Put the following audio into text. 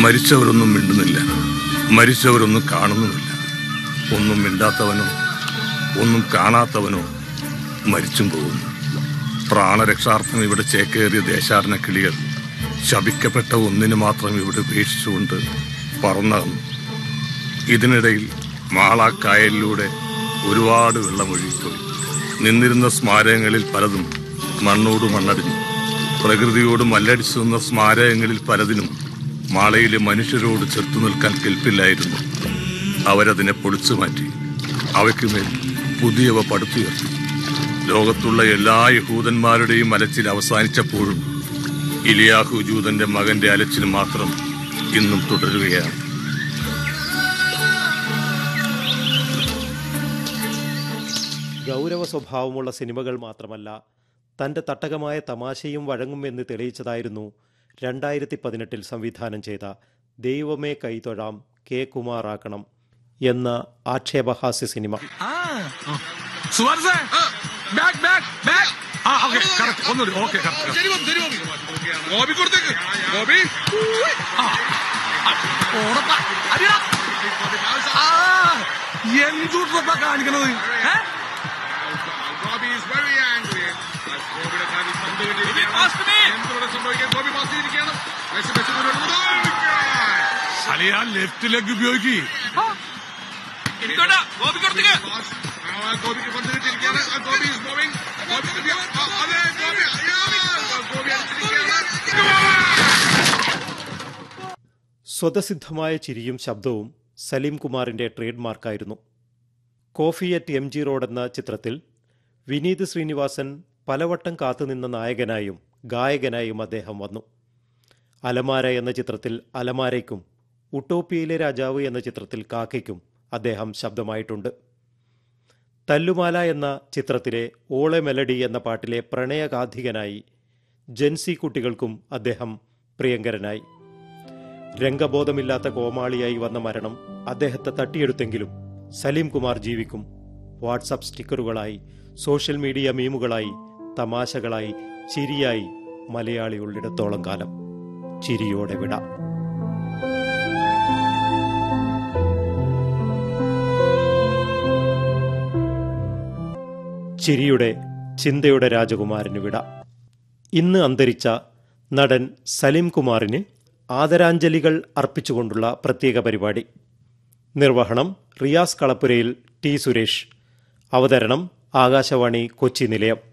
മരിച്ചവരൊന്നും മിണ്ടുന്നില്ല മരിച്ചവരൊന്നും കാണുന്നുമില്ല ഒന്നും മിണ്ടാത്തവനോ ഒന്നും കാണാത്തവനോ മരിച്ചും പോകുന്നു പ്രാണരക്ഷാർത്ഥം ഇവിടെ ചേക്കേറിയ ദേശാടന കിളികൾ ശപിക്കപ്പെട്ട ഒന്നിനു മാത്രം ഇവിടെ ഉപേക്ഷിച്ചുകൊണ്ട് പറന്നകന്നു ഇതിനിടയിൽ മാളാക്കായലിലൂടെ ഒരുപാട് വെള്ളമൊഴുകിപ്പോയി നിന്നിരുന്ന സ്മാരകങ്ങളിൽ പലതും മണ്ണോട് മണ്ണടിഞ്ഞു പ്രകൃതിയോട് മല്ലടിച്ചു നിന്ന സ്മാരകങ്ങളിൽ പലതിനും മാളയിലെ മനുഷ്യരോട് ചെറുത്തു നിൽക്കാൻ കെൽപ്പില്ലായിരുന്നു അവരതിനെ പൊളിച്ചു മാറ്റി അവയ്ക്കുമേൽ പുതിയവ പടുത്തുയർത്തി ലോകത്തുള്ള എല്ലാ യഹൂദന്മാരുടെയും അലച്ചിൽ അവസാനിച്ചപ്പോഴും ഇലിയാഹു ജൂതന്റെ മകന്റെ അലച്ചിൽ മാത്രം ഇന്നും തുടരുകയാണ് ഗൗരവ സ്വഭാവമുള്ള സിനിമകൾ മാത്രമല്ല തൻ്റെ തട്ടകമായ തമാശയും വഴങ്ങുമെന്ന് തെളിയിച്ചതായിരുന്നു രണ്ടായിരത്തി പതിനെട്ടിൽ സംവിധാനം ചെയ്ത ദൈവമേ കൈതൊഴാം കെ കുമാറാക്കണം എന്ന ആക്ഷേപഹാസ്യ സിനിമ സുവർസേ ബാക്ക് ബാക്ക് ബാക്ക് ആ ഓക്കെ കറക്റ്റ് ഒന്നുകൂടി ഓക്കെ കറക്റ്റ് ഗോപി കൊടുത്തേക്ക് ഗോപി ആ ഓടപ്പാ അടിയാ ആ എന്തുട്ടപ്പാ കാണിക്കണത് ഏ Bobby is very angry. ഗോപിയുടെ കാലിൽ പന്ത് ഗോപി, pass to me. എന്തുകൂടെ സംഭവിക്കാൻ ഗോപി പാസ് ചെയ്തിരിക്കുകയാണ് മെസ്സി മെസ്സി മുന്നോട്ട് പോകുന്നു. അളിയാ ലെഫ്റ്റ് ലെഗ് ഉപയോഗിക്ക് ഗോപി കൊടുത്തേക്ക് Pass. ആ, ഗോപിക്ക് പന്ത് കിട്ടിയിരിക്കുകയാണ് ആ, ഗോപി is moving. ഗോപി ആ, അതെ, ഗോപി അയ്യോ, ഗോപി അടിച്ചിരിക്കുകയാണ് സ്വതസിദ്ധമായ ചിരിയും ശബ്ദവും സലീം കുമാറിൻ്റെ ട്രേഡ് മാർക്കായിരുന്നു coffee at M G road എന്ന ചിത്രത്തിൽ വിനീത് ശ്രീനിവാസൻ പലവട്ടം കാത്തുനിന്ന നായകനായും ഗായകനായും അദ്ദേഹം വന്നു അലമാര എന്ന ചിത്രത്തിൽ അലമാരയ്ക്കും ഉട്ടോപ്പിയയിലെ രാജാവ് എന്ന ചിത്രത്തിൽ കാക്കയ്ക്കും അദ്ദേഹം ശബ്ദമായിട്ടുണ്ട് തല്ലുമാല എന്ന ചിത്രത്തിലെ ഓളെ മെലഡി എന്ന പാട്ടിലെ പ്രണയഗാഥികനായി ജൻസി കുട്ടികൾക്കും അദ്ദേഹം പ്രിയങ്കരനായി രംഗബോധമില്ലാത്ത കോമാളിയായി വന്ന മരണം അദ്ദേഹത്തെ തട്ടിയെടുത്തെങ്കിലും സലീം കുമാർ ജീവിക്കും വാട്സപ്പ് സ്റ്റിക്കറുകളായി സോഷ്യൽ മീഡിയ മീമുകളായി തമാശകളായി ചിരിയായി മലയാളി ഉള്ളിടത്തോളം കാലം ചിരിയോടെ വിടാം ചിരിയുടെ ചിന്തയുടെ രാജകുമാരന് വിട ഇന്ന് അന്തരിച്ച നടൻ സലീം കുമാറിന് ആദരാഞ്ജലികൾ അർപ്പിച്ചുകൊണ്ടുള്ള പ്രത്യേക പരിപാടി നിർവഹണം റിയാസ് കളപ്പുരയിൽ ടി സുരേഷ് അവതരണം ആകാശവാണി കൊച്ചി നിലയം